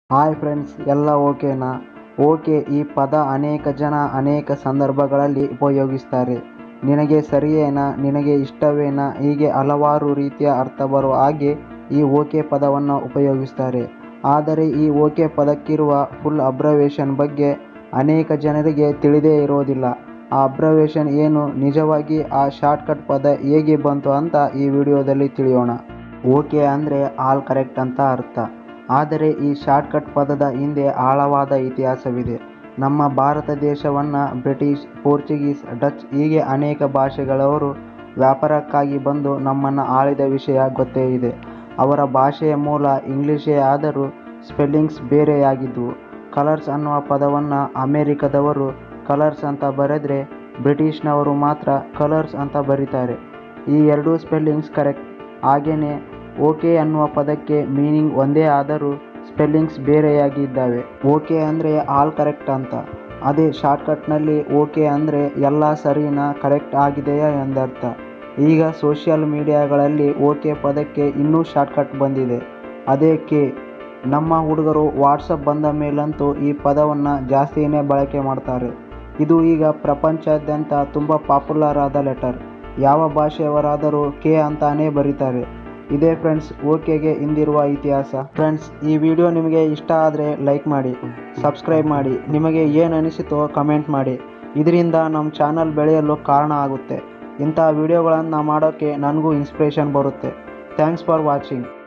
hi friends ಎಲ್ಲ ಓಕೆನಾ okay ಈ ಪದ ಅನೇಕ ಜನ ಅನೇಕ ಸಂದರ್ಭಗಳಲ್ಲಿ ಉಪಯೋಗಿಸ್ತಾರೆ ನಿನಗೆ ಸರಿಯೇನಾ ನಿನಗೆ ಇಷ್ಟವೇನಾ ಹೀಗೆ ಹಲವಾರು ರೀತಿಯ ಅರ್ಥ ಬರುವ ಹಾಗೆ ಈ ಓಕೆ ಪದವನ್ನು ಉಪಯೋಗಿಸ್ತಾರೆ ಆದರೆ ಈ ಓಕೆ ಪದಕ್ಕಿರುವ ಫುಲ್ ಅಬ್ರವೇಷನ್ ಬಗ್ಗೆ ಅನೇಕ ಜನರಿಗೆ ತಿಳಿದೇ ಇರೋದಿಲ್ಲ ಆ ಅಬ್ರವೇಷನ್ ಏನು ನಿಜವಾಗಿ ಆ ಶಾರ್ಟ್ಕಟ್ ಪದ ಹೇಗೆ ಬಂತು ಅಂತ ಈ ವಿಡಿಯೋದಲ್ಲಿ ತಿಳಿಯೋಣ ಓಕೆ ಅಂದರೆ ಆಲ್ ಕರೆಕ್ಟ್ ಅಂತ ಅರ್ಥ ಆದರೆ ಈ ಶಾರ್ಟ್ಕಟ್ ಪದದ ಹಿಂದೆ ಆಳವಾದ ಇತಿಹಾಸವಿದೆ ನಮ್ಮ ಭಾರತ ದೇಶವನ್ನು ಬ್ರಿಟಿಷ್ ಪೋರ್ಚುಗೀಸ್ ಡಚ್ ಹೀಗೆ ಅನೇಕ ಭಾಷೆಗಳವರು ವ್ಯಾಪಾರಕ್ಕಾಗಿ ಬಂದು ನಮ್ಮನ್ನು ಆಳಿದ ವಿಷಯ ಗೊತ್ತೇ ಇದೆ ಅವರ ಭಾಷೆಯ ಮೂಲ ಇಂಗ್ಲೀಷೇ ಆದರೂ ಸ್ಪೆಲ್ಲಿಂಗ್ಸ್ ಬೇರೆಯಾಗಿದ್ದವು ಕಲರ್ಸ್ ಅನ್ನುವ ಪದವನ್ನು ಅಮೇರಿಕದವರು ಕಲರ್ಸ್ ಅಂತ ಬರೆದರೆ ಬ್ರಿಟಿಷ್ನವರು ಮಾತ್ರ ಕಲರ್ಸ್ ಅಂತ ಬರೀತಾರೆ ಈ ಎರಡೂ ಸ್ಪೆಲ್ಲಿಂಗ್ಸ್ ಕರೆಕ್ಟ್ ಹಾಗೆಯೇ ಓಕೆ ಅನ್ನುವ ಪದಕ್ಕೆ ಮೀನಿಂಗ್ ಒಂದೇ ಆದರೂ ಸ್ಪೆಲ್ಲಿಂಗ್ಸ್ ಬೇರೆಯಾಗಿ ಇದ್ದಾವೆ ಓಕೆ ಅಂದರೆ ಆಲ್ ಕರೆಕ್ಟ್ ಅಂತ ಅದೇ ಶಾರ್ಟ್ಕಟ್ನಲ್ಲಿ ಓಕೆ ಅಂದರೆ ಎಲ್ಲ ಸರಿನಾ ಕರೆಕ್ಟ್ ಆಗಿದೆಯಾ ಎಂದರ್ಥ ಈಗ ಸೋಷಿಯಲ್ ಮೀಡಿಯಾಗಳಲ್ಲಿ ಓಕೆ ಪದಕ್ಕೆ ಇನ್ನೂ ಶಾರ್ಟ್ಕಟ್ ಬಂದಿದೆ ಅದೇ ಕೆ ನಮ್ಮ ಹುಡುಗರು ವಾಟ್ಸಪ್ ಬಂದ ಮೇಲಂತೂ ಈ ಪದವನ್ನು ಜಾಸ್ತಿನೇ ಬಳಕೆ ಮಾಡ್ತಾರೆ ಇದು ಈಗ ಪ್ರಪಂಚಾದ್ಯಂತ ತುಂಬ ಪಾಪ್ಯುಲರ್ ಆದ ಲೆಟರ್ ಯಾವ ಭಾಷೆಯವರಾದರೂ ಕೆ ಅಂತಾನೇ ಬರೀತಾರೆ ಇದೇ ಫ್ರೆಂಡ್ಸ್ ಓಕೆಗೆ ಹಿಂದಿರುವ ಇತಿಹಾಸ ಫ್ರೆಂಡ್ಸ್ ಈ ವಿಡಿಯೋ ನಿಮಗೆ ಇಷ್ಟ ಆದರೆ ಲೈಕ್ ಮಾಡಿ ಸಬ್ಸ್ಕ್ರೈಬ್ ಮಾಡಿ ನಿಮಗೆ ಏನು ಅನಿಸಿತೋ ಕಮೆಂಟ್ ಮಾಡಿ ಇದರಿಂದ ನಮ್ಮ ಚಾನಲ್ ಬೆಳೆಯಲು ಕಾರಣ ಆಗುತ್ತೆ ಇಂಥ ವಿಡಿಯೋಗಳನ್ನು ಮಾಡೋಕ್ಕೆ ನನಗೂ ಇನ್ಸ್ಪಿರೇಷನ್ ಬರುತ್ತೆ ಥ್ಯಾಂಕ್ಸ್ ಫಾರ್ ವಾಚಿಂಗ್